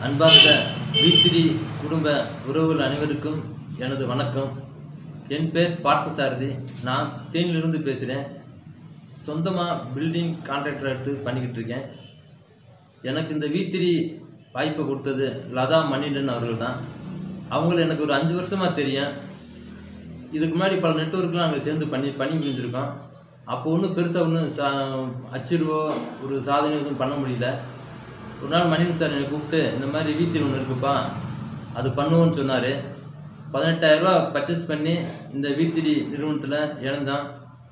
அன்பார்ந்த வீத்திரி குடும்ப உறவுகள் அனைவருக்கும் எனது வணக்கம் என் பேர் பார்த்தசாரதி நான் தேனியிலிருந்து பேசுகிறேன் சொந்தமாக பில்டிங் கான்ட்ராக்டர் எடுத்து பண்ணிக்கிட்டு இருக்கேன் எனக்கு இந்த வீத்திரி வாய்ப்பை கொடுத்தது லதா மணிடன் அவர்கள் தான் அவங்கள எனக்கு ஒரு அஞ்சு வருஷமாக தெரியும் இதுக்கு முன்னாடி பல நெட்ஒர்க்லாம் நாங்கள் சேர்ந்து பண்ணி பண்ணி முடிஞ்சிருக்கோம் அப்போ ஒன்றும் பெருசாக ஒன்றும் சா அச்சிருவோ ஒரு சாதனை எதுவும் பண்ண முடியல ஒரு நாள் மணியன் சார் என்னை கூப்பிட்டு இந்த மாதிரி வீத்திரி ஒன்று இருக்குப்பா அது பண்ணுவோன்னு சொன்னார் பதினெட்டாயிரரூபா பர்ச்சேஸ் பண்ணி இந்த வீத்திரி நிறுவனத்தில் இழந்தான்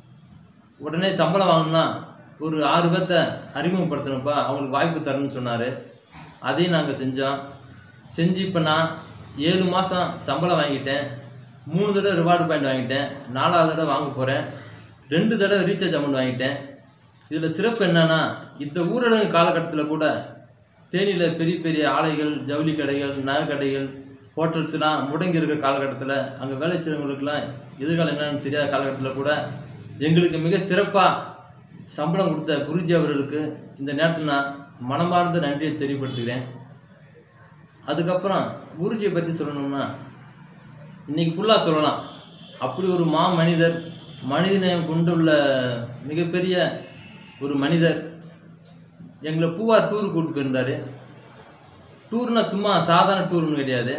உடனே சம்பளம் வாங்கினா ஒரு ஆறு பேர்த்த அறிமுகப்படுத்தணும்ப்பா அவங்களுக்கு வாய்ப்பு தரணும்னு சொன்னார் அதையும் நாங்கள் செஞ்சோம் செஞ்சு இப்போ நான் ஏழு மாதம் சம்பளம் வாங்கிட்டேன் மூணு தடவை ரிவார்டு பாயிண்ட் வாங்கிட்டேன் நாலாவது தடவை வாங்க போகிறேன் ரெண்டு தடவை ரீசார்ஜ் அமௌண்ட் வாங்கிட்டேன் இதில் சிறப்பு என்னன்னா இந்த ஊரடங்கு காலகட்டத்தில் கூட தேனியில் பெரிய பெரிய ஆலைகள் ஜவுளி கடைகள் நகை கடைகள் ஹோட்டல்ஸ்லாம் முடங்கி இருக்கிற காலகட்டத்தில் அங்கே வேலை செய்கிறவங்களுக்குலாம் எதிர்காலம் என்னன்னு தெரியாத காலகட்டத்தில் கூட எங்களுக்கு மிக சிறப்பாக சம்பளம் கொடுத்த குருஜி அவர்களுக்கு இந்த நேரத்தில் நான் மனமார்ந்த நன்றியை தெரியப்படுத்துகிறேன் அதுக்கப்புறம் குருஜியை பற்றி சொல்லணும்னா இன்னைக்கு ஃபுல்லாக சொல்லலாம் அப்படி ஒரு மா மனிதர் மனிதநேயம் கொண்டுள்ள மிகப்பெரிய ஒரு மனிதர் எங்களை பூவார் டூர் கூப்பிட்டு போயிருந்தார் டூர்னா சும்மா சாதாரண டூர்னு கிடையாது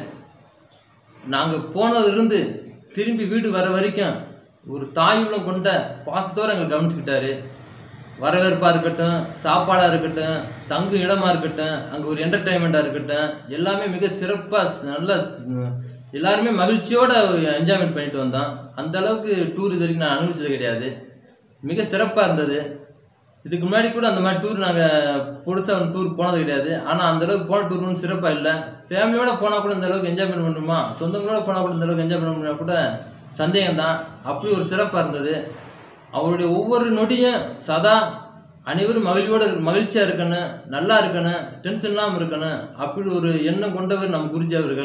நாங்கள் போனதுலேருந்து திரும்பி வீடு வர வரைக்கும் ஒரு தாயுள்ளம் கொண்ட பாசத்தோடு எங்களை கவனிச்சுக்கிட்டாரு வரவேற்பாக இருக்கட்டும் சாப்பாடாக இருக்கட்டும் தங்கும் இடமா இருக்கட்டும் அங்கே ஒரு என்டர்டைன்மெண்ட்டாக இருக்கட்டும் எல்லாமே மிக சிறப்பாக நல்ல உம், எல்லாருமே மகிழ்ச்சியோட என்ஜாய்மெண்ட் பண்ணிட்டு வந்தோம் அந்த அளவுக்கு டூர் இது வரைக்கும் நான் அனுபவிச்சது கிடையாது மிக சிறப்பாக இருந்தது இதுக்கு முன்னாடி கூட அந்த மாதிரி டூர் நாங்கள் புதுசாக டூர் போனது கிடையாது ஆனால் அந்த அளவுக்கு போன டூர் ஒன்றும் சிறப்பாக இல்லை ஃபேமிலியோட போனால் கூட இந்த அளவுக்கு என்ஜாய்மெண்ட் பண்ணணுமா சொந்தங்களோட போனால் கூட இந்த அளவுக்கு என்ஜாய் பண்ண முடியாது கூட சந்தேகம் தான் அப்படி ஒரு சிறப்பாக இருந்தது அவருடைய ஒவ்வொரு நொடியும் சதா அனைவரும் மகிழ்ச்சியோட இரு- மகிழ்ச்சியா இருக்கணும் நல்லா இருக்கணும் டென்ஷன் இல்லாமல் இருக்கணும் அப்படி ஒரு எண்ணம் கொண்டவர் நம் குருஜி அவர்கள்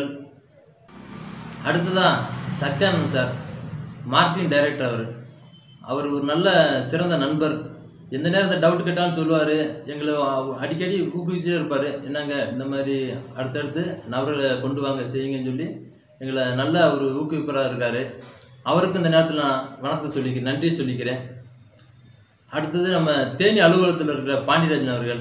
அடுத்ததா சத்யானந்த் சார் மார்டின் டைரக்டர் அவர் அவர் ஒரு நல்ல சிறந்த நண்பர் எந்த நேரத்தில் டவுட் கேட்டாலும் சொல்லுவார் எங்களை அவ- அடிக்கடி ஊக்குவிச்சே இருப்பார் என்னங்க இந்த மாதிரி அடுத்தடுத்து நபர்களை கொண்டு வாங்க செய்யுங்கன்னு சொல்லி எங்களை நல்ல ஒரு ஊக்குவிப்பராக இருக்கார் அவருக்கு இந்த நேரத்தில் நான் வணக்கம் சொல்லிக்கிறேன் நன்றி சொல்லிக்கிறேன் அடுத்தது நம்ம தேனி அலுவலகத்தில் இருக்கிற பாண்டியராஜன் அவர்கள்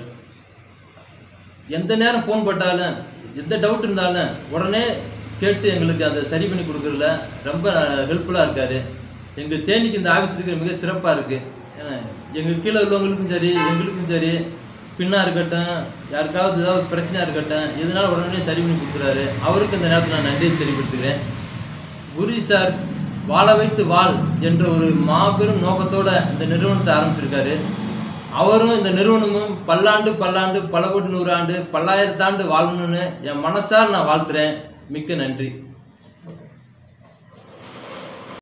எந்த நேரம் ஃபோன் போட்டாலும் எந்த டவுட் இருந்தாலும் உடனே கேட்டு எங்களுக்கு அதை சரி பண்ணி கொடுக்குறதுல ரொம்ப ஹெல்ப்ஃபுல்லாக இருக்கார் எங்கள் தேனிக்கு இந்த ஆஃபீஸ் இருக்கிற மிக சிறப்பாக இருக்குது ஏன்னா எங்கள் கீழே உள்ளவங்களுக்கும் சரி எங்களுக்கும் சரி பின்னா இருக்கட்டும் யாருக்காவது ஏதாவது பிரச்சனையாக இருக்கட்டும் எதுனாலும் உடனே சரி பண்ணி கொடுக்குறாரு அவருக்கு இந்த நேரத்தில் நான் நன்றியை தெரிவித்துக்கிறேன் குருஜி சார் வாழ வைத்து வாழ் என்ற ஒரு மாபெரும் நோக்கத்தோட இந்த நிறுவனத்தை ஆரம்பிச்சிருக்காரு அவரும் இந்த நிறுவனமும் பல்லாண்டு பல்லாண்டு பல கோடி நூறாண்டு பல்லாயிரத்தாண்டு வாழணும்னு என் மனசார் நான் வாழ்த்துறேன் மிக்க நன்றி